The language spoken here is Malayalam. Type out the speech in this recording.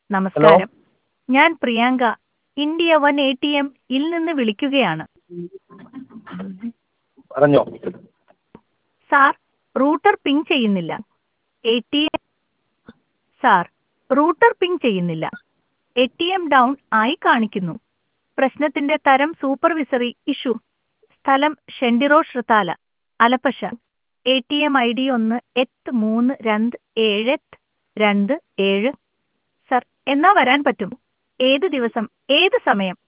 നമസ്കാരം ഞാൻ Priyanka India one A T M ഇൽ നിന്ന് വിളിക്കുകയാണ് പറഞ്ഞോ സാർ റൂട്ടർ പിങ് ചെയ്യുന്നില്ല A T M sir router ping ചെയ്യുന്നില്ല എ ടി എം ഡൗൺ ആയി കാണിക്കുന്നു പ്രശ്നത്തിന്റെ തരം സൂപ്പർവിസറി ഇഷ്യൂ സ്ഥലം ഷെൻഡിറോ ഷ്രിതാല അലപ്പശ A T M I D ഒന്ന് എട്ട് മൂന്ന് രണ്ട് ഏഴ് രണ്ട് ഏഴ് സർ എന്നാ വരാൻ പറ്റും ഏത് ദിവസം ഏത് സമയം